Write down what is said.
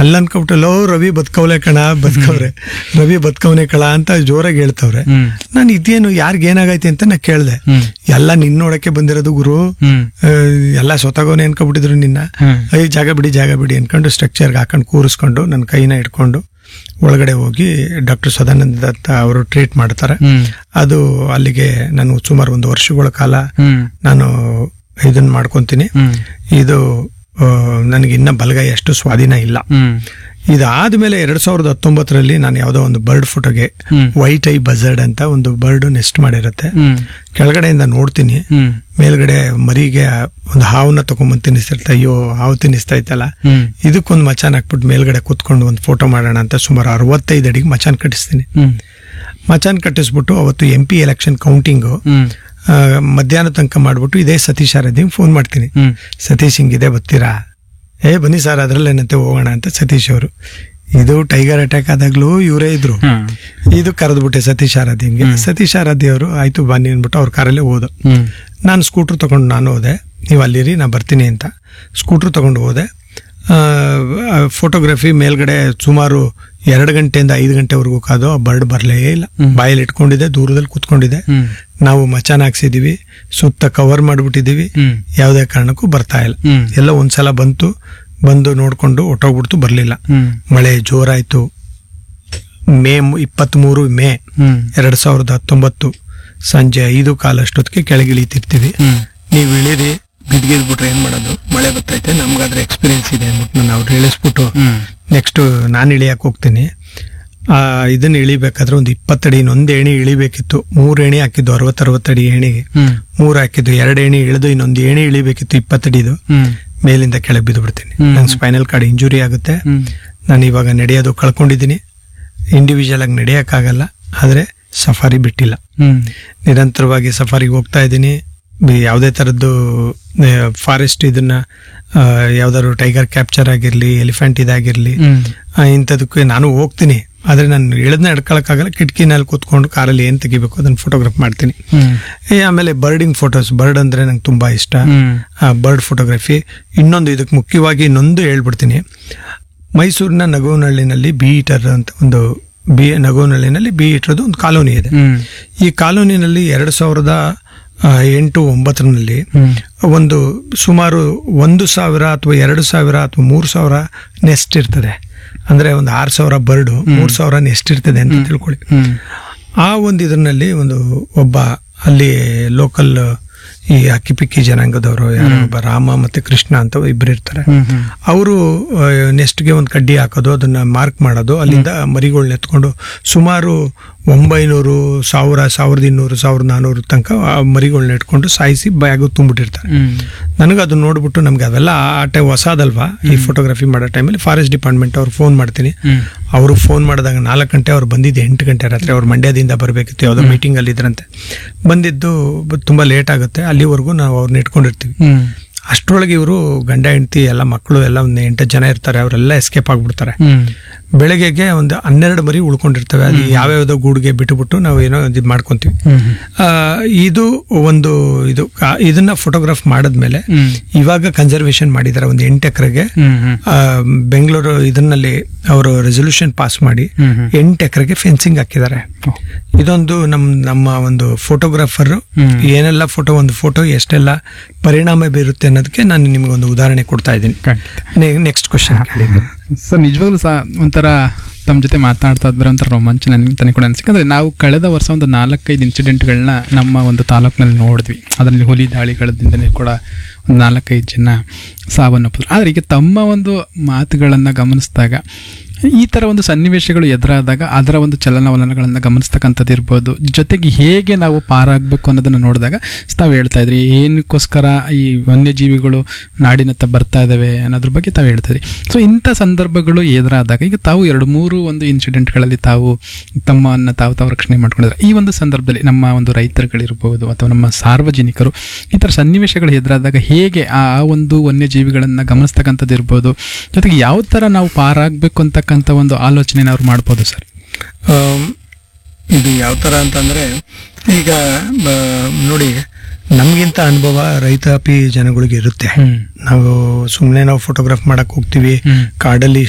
ಅಲ್ಲಿ ಅನ್ಕೊಬಿಟ್ಟು ಲೋ ರವಿ ಬದುಕವ್ಲೆ ಕಣ ಬದುಕವ್ರೆ ರವಿ ಬದುಕವ್ನೆ ಕಳ ಅಂತ ಜೋರಾಗಿ ಹೇಳ್ತವ್ರೆ ಹ್ಮ್ ನಾನು ಇದೇನು ಯಾರಿಗ್ ಏನಾಗೈತೆ ಅಂತ ನಾ ಕೇಳ್ದೆ ಹ್ಮ್ ಎಲ್ಲ ನಿನ್ನ ನೋಡಕ್ಕೆ ಬಂದಿರೋದು ಗುರು ಹ್ಮ್ ಆ, ಎಲ್ಲ ಸೊತ್ತಾಗೋನೆ ಅನ್ಕೊಬಿಟ್ಟಿದ್ರು ನಿನ್ನ ಹ್ಮ್ ಅಯ್ಯ ಜಾಗ ಬಿಡಿ ಜಾಗ ಬಿಡಿ ಅನ್ಕೊಂಡು ಸ್ಟ್ರಕ್ಚರ್ಗೆ ಹಾಕೊಂಡು ಕೂರಿಸ್ಕೊಂಡು ನನ್ನ ಕೈನ ಇಟ್ಕೊಂಡು ಒಳಗಡೆ ಹೋಗಿ ಡಾಕ್ಟರ್ ಸದಾನಂದ ದತ್ತ ಅವರು ಟ್ರೀಟ್ ಮಾಡ್ತಾರೆ ಹ್ಮ್ ಅದು ಅಲ್ಲಿಗೆ ನಾನು ಸುಮಾರು ಒಂದು ವರ್ಷಗಳ ಕಾಲ ಹ್ಮ್ ನಾನು ಇದನ್ನ ಮಾಡ್ಕೊಂತೀನಿ ಹ್ಮ್ ಇದು ಆ, ನನಗೆ ಇನ್ನ ಬಲಗೈ ಅಷ್ಟು ಸ್ವಾಧೀನ ಇಲ್ಲ ಹ್ಮ್ ಇದಾದ್ಮೇಲೆ ಎರಡ್ ಸಾವಿರದ ಹತ್ತೊಂಬತ್ತರಲ್ಲಿ ನಾನು ಯಾವುದೋ ಒಂದು ಬರ್ಡ್ ಫೋಟೋಗೆ ಹ್ಮ್ ವೈಟ್ ಐ ಬಜರ್ಡ್ ಅಂತ ಒಂದು ಬರ್ಡ್ ನೆಸ್ಟ್ ಮಾಡಿರುತ್ತೆ ಹ್ಮ್ ಕೆಳಗಡೆಯಿಂದ ನೋಡ್ತೀನಿ ಹ್ಮ್ ಮೇಲ್ಗಡೆ ಮರಿಗೆ ಒಂದು ಹಾವನ್ನ ತಗೊಂಬಂದು ತಿನ್ನಿಸ್ತಿರ್ತಾ ಅಯ್ಯೋ ಹಾವು ತಿನ್ನಿಸ್ತಾ ಇತ್ತಲ್ಲ ಹ್ಮ್ ಇದಕ್ಕೊಂದು ಮಚಾನ್ ಹಾಕ್ಬಿಟ್ಟು ಮೇಲ್ಗಡೆ ಕೂತ್ಕೊಂಡು ಒಂದು ಫೋಟೋ ಮಾಡೋಣ ಅಂತ ಸುಮಾರು ಅರವತ್ತೈದು ಅಡಿಗೆ ಮಚಾನ್ ಕಟ್ಟಿಸ್ತೀನಿ ಹ್ಮ್ ಮಚಾನ್ ಕಟ್ಟಿಸ್ಬಿಟ್ಟು ಅವತ್ತು ಎಂ ಪಿ ಎಲೆಕ್ಷನ್ ಕೌಂಟಿಂಗು ಹ್ಮ್ ಮಧ್ಯಾಹ್ನ ತನಕ ಮಾಡ್ಬಿಟ್ಟು ಇದೇ ಸತೀಶ್ ಆರದಿ ಫೋನ್ ಮಾಡ್ತೀನಿ ಹ್ಮ್ ಸತೀಶ್ ಹಿಂಗಿದೆ ಬರ್ತೀರಾ ಏ ಬನ್ನಿ ಸರ್ ಅದ್ರಲ್ಲೇನಂತೆ ಹೋಗೋಣ ಅಂತ ಸತೀಶ್ ಅವರು ಇದು ಟೈಗರ್ ಅಟ್ಯಾಕ್ ಆದಾಗ್ಲೂ ಇವರೇ ಇದ್ರು ಹ್ಮ್ ಇದು ಕರೆದ್ಬಿಟ್ಟೆ ಸತೀಶ್ ಆರಾಧ್ಯಂಗೆ ಸತೀಶ್ ಆರಾಧ್ಯ ಅವರು ಆಯ್ತು ಬನ್ನಿ ಅಂದ್ಬಿಟ್ಟು ಅವ್ರ ಕಾರಲ್ಲೇ ಹೋದ ಹ್ಮ್ ನಾನು ಸ್ಕೂಟ್ರ್ ತಗೊಂಡು ನಾನು ಹೋದೆ ನೀವು ಅಲ್ಲಿರಿ ನಾ ಬರ್ತೀನಿ ಅಂತ ಸ್ಕೂಟ್ರ್ ತಗೊಂಡು ಹೋದೆ ಫೋಟೋಗ್ರಫಿ ಮೇಲ್ಗಡೆ ಸುಮಾರು ಎರಡು ಗಂಟೆಯಿಂದ ಐದು ಗಂಟೆವರೆಗೂ ಕಾದು ಆ ಬರ್ಡ್ ಬರಲೇ ಇಲ್ಲ ಹ್ಮ್. ಬಾಯಲ್ಲಿ ಇಟ್ಕೊಂಡಿದೆ ದೂರದಲ್ಲಿ ಕೂತ್ಕೊಂಡಿದೆ ಹ್ಮ್ ನಾವು ಮಚಾನ್ ಹಾಕ್ಸಿದೀವಿ ಸುತ್ತ ಕವರ್ ಮಾಡಿಬಿಟ್ಟಿದೀವಿ ಹ್ಮ್ ಯಾವುದೇ ಕಾರಣಕ್ಕೂ ಬರ್ತಾ ಇಲ್ಲ ಹ್ಮ್ ಎಲ್ಲ ಒಂದ್ಸಲ ಬಂತು ಬಂದು ನೋಡ್ಕೊಂಡು ಹೊಟ್ಟೋಗ್ಬಿಡ್ತು ಬರಲಿಲ್ಲ ಹ್ಮ್ ಮಳೆ ಜೋರಾಯ್ತು ಮೇ ಇಪ್ಪತ್ತ್ಮೂರು ಮೇ ಹ್ಮ್ ಎರಡ್ ಸಾವಿರದ ಹತ್ತೊಂಬತ್ತು ಸಂಜೆ ಐದು ಕಾಲಷ್ಟೊತ್ತಿಗೆ ಕೆಳಗಿಳಿತಿರ್ತೀವಿ ಹ್ಮ್ ನೀವು ಇಳಿರಿ ಬಿದ್ಗಿದ್ಬಿಟ್ರೆ ಏನ್ ಮಾಡೋದು ಮಳೆ ಬರ್ತೈತೆ ನಮ್ಗಾದ್ರೆ ಎಕ್ಸ್ಪೀರಿಯನ್ಸ್ ಇದೆ ಅಂದ್ಬಿಟ್ಟು ನಾನು ಅವ್ರು ಇಳಿಸ್ಬಿಟ್ಟು ಹ್ಮ್ ನೆಕ್ಸ್ಟ್ ನಾನು ಇಳಿಯಕ್ಕೆ ಹೋಗ್ತೀನಿ ಆ ಇದನ್ನ ಇಳಿಬೇಕಾದ್ರೆ ಒಂದು ಇಪ್ಪತ್ತಡಿ ಇನ್ನೊಂದು ಏಣಿ ಇಳಿಬೇಕಿತ್ತು ಮೂರು ಏಣಿ ಹಾಕಿದ್ದು ಅರವತ್ತು ಅರವತ್ತಡಿ ಏಣಿಗೆ ಹ್ಮ್ ಮೂರು ಹಾಕಿದ್ದು ಎರಡು ಏಣಿ ಇಳಿದು ಇನ್ನೊಂದು ಏಣಿ ಇಳಿಬೇಕಿತ್ತು ಇಪ್ಪತ್ತಡಿದು ಹ್ಮ್ ಮೇಲಿಂದ ಕೆಳಗೆ ಬಿದ್ದು ಬಿಡ್ತೀನಿ ಹ್ಮ್. ನಂಗೆ ಸ್ಪೈನಲ್ ಕಾರ್ಡ್ ಇಂಜುರಿ ಆಗುತ್ತೆ ಹ್ಮ್ ನಾನು ಇವಾಗ ನಡೆಯೋದು ಕಳ್ಕೊಂಡಿದ್ದೀನಿ ಇಂಡಿವಿಜುವಲ್ ಆಗಿ ನಡೆಯೋಕ್ಕಾಗಲ್ಲ ಆದರೆ ಸಫಾರಿ ಬಿಟ್ಟಿಲ್ಲ ಹ್ಮ್ ನಿರಂತರವಾಗಿ ಸಫಾರಿಗೆ ಹೋಗ್ತಾ ಇದ್ದೀನಿ ಬಿ- ಯಾವುದೇ ಥರದ್ದು ಫಾರೆಸ್ಟ್ ಇದನ್ನ ಆ, ಯಾವ್ದಾದ್ರು ಟೈಗರ್ ಕ್ಯಾಪ್ಚರ್ ಆಗಿರಲಿ ಎಲಿಫೆಂಟ್ ಇದಾಗಿರಲಿ ಹ್ಮ್ ಇಂಥದಕ್ಕೆ ನಾನು ಹೋಗ್ತೀನಿ ಆದರೆ ನಾನು ಇಳದ್ನ ಹಿಡ್ಕೊಳಕ್ಕಾಗಲ್ಲ ಕಿಟಕಿನಲ್ಲಿ ಕೂತ್ಕೊಂಡು ಕಾರಲ್ಲಿ ಏನು ತೆಗಿಬೇಕು ಅದನ್ನ ಫೋಟೋಗ್ರಾಫ್ ಮಾಡ್ತೀನಿ ಹ್ಮ್ ಏ, ಆಮೇಲೆ ಬರ್ಡಿಂಗ್ ಫೋಟೋಸ್ ಬರ್ಡ್ ಅಂದರೆ ನಂಗೆ ತುಂಬ ಇಷ್ಟ ಹ್ಮ್ ಬರ್ಡ್ ಫೋಟೋಗ್ರಫಿ ಇನ್ನೊಂದು ಇದಕ್ಕೆ ಮುಖ್ಯವಾಗಿ ಇನ್ನೊಂದು ಹೇಳ್ಬಿಡ್ತೀನಿ ಮೈಸೂರಿನ ನಗೋನಹಳ್ಳಿನಲ್ಲಿ ಬಿ ಈಟರ್ ಅಂತ ಒಂದು ಬಿ ನಗೋನಹಳ್ಳಿನಲ್ಲಿ ಬಿ ಈಟರ್ದು ಒಂದು ಕಾಲೋನಿ ಇದೆ ಹ್ಮ್ ಈ ಕಾಲೋನಿನಲ್ಲಿ ಎರಡು ಸಾವಿರದ ಆ, ಎಂಟು ಒಂಬತ್ತರಲ್ಲಿ ಹ್ಮ್ ಒಂದು ಸುಮಾರು ಒಂದು ಸಾವಿರ ಅಥವಾ ಎರಡು ಸಾವಿರ ಅಥವಾ ಮೂರು ಸಾವಿರ ನೆಸ್ಟ್ ಇರ್ತದೆ ಅಂದ್ರೆ ಒಂದು ಆರು ಸಾವಿರ ಬರ್ಡು ಮೂರು ಸಾವಿರ ನೆಸ್ಟ್ ಇರ್ತದೆ ಅಂತ ತಿಳ್ಕೊಳ್ಳಿ ಹ್ಮ್ ಆ ಒಂದು ಇದರಲ್ಲಿ ಒಂದು ಒಬ್ಬ ಅಲ್ಲಿ ಲೋಕಲ್ ಈ ಅಕ್ಕಿಪಿಕ್ಕಿ ಜನಾಂಗದವರು ಯಾರೋ ಒಬ್ಬ ರಾಮ ಮತ್ತೆ ಕೃಷ್ಣ ಅಂತ ಇಬ್ರು ಇರ್ತಾರೆ ಹ್ಮ್ ಹ್ಮ್ ಅವರು ನೆಸ್ಟ್ಗೆ ಒಂದು ಕಡ್ಡಿ ಹಾಕೋದು ಅದನ್ನ ಮಾರ್ಕ್ ಮಾಡೋದು ಅಲ್ಲಿಂದ ಮರಿಗಳನ್ನ ಎತ್ಕೊಂಡು ಸುಮಾರು ಒಂಬೈನೂರು ಸಾವಿರ ಸಾವಿರದ ಇನ್ನೂರು ಸಾವಿರದ ನಾನ್ನೂರು ತನಕ ಆ ಮರಿಗಳನ್ನ ಇಟ್ಕೊಂಡು ಸಾಯಿಸಿ ಬ್ಯಾಗು ತುಂಬಿಟ್ಟಿರ್ತಾರೆ ಹ್ಮ್ ನನಗೆ ಅದು ನೋಡ್ಬಿಟ್ಟು ನಮ್ಗೆ ಅವೆಲ್ಲ ಆ ಟೈಮ್ ಹೊಸದಲ್ವಾ ಈ ಫೋಟೋಗ್ರಫಿ ಮಾಡೋ ಟೈಮಲ್ಲಿ ಫಾರೆಸ್ಟ್ ಡಿಪಾರ್ಟ್ಮೆಂಟ್ ಅವ್ರು ಫೋನ್ ಮಾಡ್ತೀನಿ ಹ್ಮ್ ಅವರು ಫೋನ್ ಮಾಡಿದಾಗ ನಾಲ್ಕು ಗಂಟೆ ಅವ್ರು ಬಂದಿದ್ದು ಎಂಟು ಗಂಟೆ ರಾತ್ರಿ ಅವ್ರು ಮಂಡ್ಯದಿಂದ ಬರಬೇಕಿತ್ತು ಯಾವುದೋ ಮೀಟಿಂಗ್ ಅಲ್ಲಿ ಇದ್ರಂತೆ ಬಂದಿದ್ದು ಬ- ತುಂಬಾ ಲೇಟ್ ಆಗುತ್ತೆ ಅಲ್ಲಿವರೆಗೂ ನಾವು ಅವ್ರನ್ನ ಇಟ್ಕೊಂಡಿರ್ತೀವಿ ಹ್ಮ್ ಅಷ್ಟರೊಳಗೆ ಇವರು ಗಂಡ ಹೆಂಡತಿ ಎಲ್ಲ ಮಕ್ಕಳು ಎಲ್ಲ ಒಂದು ಎಂಟು ಜನ ಇರ್ತಾರೆ ಅವರೆಲ್ಲ ಎಸ್ಕೇಪ್ ಆಗ್ಬಿಡ್ತಾರೆ ಹ್ಮ್ ಬೆಳಗ್ಗೆಗೆ ಒಂದು ಹನ್ನೆರಡು ಮರಿ ಉಳ್ಕೊಂಡಿರ್ತವೆ ಅದು ಯಾವ್ಯಾವ್ದೋ ಗೂಡಿಗೆ ಬಿಟ್ಟುಬಿಟ್ಟು ನಾವು ಏನೋ ಇದು ಮಾಡ್ಕೊಂತೀವಿ ಹ್ಮ್ ಆ, ಇದು ಒಂದು ಇದು ಆ, ಇದನ್ನ ಫೋಟೋಗ್ರಾಫ್ ಮಾಡಿದ್ಮೇಲೆ ಹ್ಮ್ ಇವಾಗ ಕನ್ಸರ್ವೇಷನ್ ಮಾಡಿದ್ದಾರೆ ಒಂದು ಎಂಟು ಎಕರೆಗೆ ಹ್ಮ್ ಹ್ಮ್ ಬೆಂಗಳೂರು ಇದನ್ನಲ್ಲಿ ಅವರು ರೆಸೊಲ್ಯೂಷನ್ ಪಾಸ್ ಮಾಡಿ ಹ್ಮ್ ಹ್ಮ್ ಎಂಟು ಎಕರೆಗೆ ಫೆನ್ಸಿಂಗ್ ಹಾಕಿದ್ದಾರೆ ಇದೊಂದು ನಮ್ ನಮ್ಮ ಒಂದು ಫೋಟೋಗ್ರಾಫರ್ ಹ್ಮ್. ಏನೆಲ್ಲ ಫೋಟೋ ಒಂದು ಫೋಟೋ ಎಷ್ಟೆಲ್ಲ ಪರಿಣಾಮ ಬೀರುತ್ತೆ ಅನ್ನೋದಕ್ಕೆ ನಾನು ನಿಮಗೆ ಒಂದು ಉದಾಹರಣೆ ಕೊಡ್ತಾ ಇದ್ದೀನಿ ಖಂಡಿತ ನೆಕ್ಸ್ಟ್ ಕ್ವಶನ್ ಸರ್ ನಿಜವಾಗ್ಲೂ ಸಹ ಒಂಥರ ತಮ್ಮ ಜೊತೆ ಮಾತನಾಡ್ತಾ ಇದ್ರೆ ಒಂಥರ ರೋಮಾಂಚ ನನಗೆ ತನಗೆ ಕೂಡ ಅನ್ಸಿಕೆ ಅಂದ್ರೆ ನಾವು ಕಳೆದ ವರ್ಷ ಒಂದು ನಾಲ್ಕೈದು ಇನ್ಸಿಡೆಂಟ್ಗಳನ್ನ ನಮ್ಮ ಒಂದು ತಾಲೂಕಿನಲ್ಲಿ ನೋಡಿದ್ವಿ ಅದರಲ್ಲಿ ಹುಲಿ ದಾಳಿಗಳಿಂದಲೇ ಕೂಡ ಒಂದು ನಾಲ್ಕೈದು ಜನ ಸಾವನ್ನಪ್ಪಿದ್ರು ಆದರೆ ಈಗ ತಮ್ಮ ಒಂದು ಮಾತುಗಳನ್ನು ಗಮನಿಸಿದಾಗ ಈ ಥರ ಒಂದು ಸನ್ನಿವೇಶಗಳು ಎದುರಾದಾಗ ಅದರ ಒಂದು ಚಲನವಲನಗಳನ್ನು ಗಮನಿಸ್ತಕ್ಕಂಥದ್ದು ಇರ್ಬೋದು ಜೊತೆಗೆ ಹೇಗೆ ನಾವು ಪಾರಾಗಬೇಕು ಅನ್ನೋದನ್ನು ನೋಡಿದಾಗ ತಾವು ಹೇಳ್ತಾ ಇದ್ರಿ ಏನಕ್ಕೋಸ್ಕರ ಈ ವನ್ಯಜೀವಿಗಳು ನಾಡಿನತ್ತ ಬರ್ತಾ ಇದ್ದಾವೆ ಅನ್ನೋದ್ರ ಬಗ್ಗೆ ತಾವು ಹೇಳ್ತಾ ಇದ್ರಿ ಸೊ ಇಂಥ ಸಂದರ್ಭಗಳು ಎದುರಾದಾಗ ಈಗ ತಾವು ಎರಡು ಮೂರು ಒಂದು ಇನ್ಸಿಡೆಂಟ್ಗಳಲ್ಲಿ ತಾವು ತಮ್ಮನ್ನು ತಾವು ತಾವು ರಕ್ಷಣೆ ಮಾಡ್ಕೊಂಡಿದ್ದಾರೆ ಈ ಒಂದು ಸಂದರ್ಭದಲ್ಲಿ ನಮ್ಮ ಒಂದು ರೈತರುಗಳಿರ್ಬೋದು ಅಥವಾ ನಮ್ಮ ಸಾರ್ವಜನಿಕರು ಈ ಥರ ಸನ್ನಿವೇಶಗಳು ಎದುರಾದಾಗ ಹೇಗೆ ಆ ಆ ಒಂದು ವನ್ಯಜೀವಿಗಳನ್ನು ಗಮನಿಸ್ತಕ್ಕಂಥದ್ದು ಇರ್ಬೋದು ಜೊತೆಗೆ ಯಾವ ಥರ ನಾವು ಪಾರಾಗಬೇಕು ಅಂತಕ್ಕಂಥ ಒಂದು ಆಲೋಚನೆ ಅವ್ರು ಮಾಡ್ಬೋದು ಸರ್ ಇದು ಯಾವ ತರ ಅಂತಂದ್ರೆ ಈಗ ಬ- ನೋಡಿ ನಮ್ಗಿಂತ ಅನುಭವ ರೈತಾಪಿ ಜನಗಳಿಗೆ ಇರುತ್ತೆ ಹ್ಮ್ ನಾವು ಸುಮ್ಮನೆ ನಾವು ಫೋಟೋಗ್ರಾಫ್ ಮಾಡಕ್ ಹೋಗ್ತೀವಿ ಹ್ಮ್ ಕಾಡಲ್ಲಿ